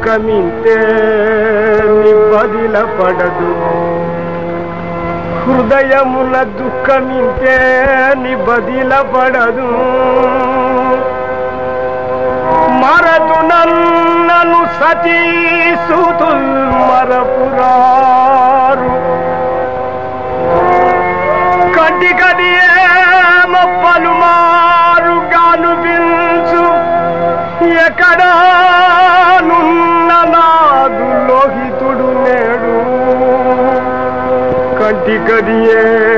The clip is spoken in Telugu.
దుఃఖమింతే నిబదిల పడదు హృదయమున దుఃఖమింతే నిబదిల పడదు మరదు నన్నను సతీసుతుల్ మరపురారు కటి కది ఏమ పలుమారు గాను బించు ఎక్కడానున్న నాదు లోహితుడు నేడు కంటి కదియే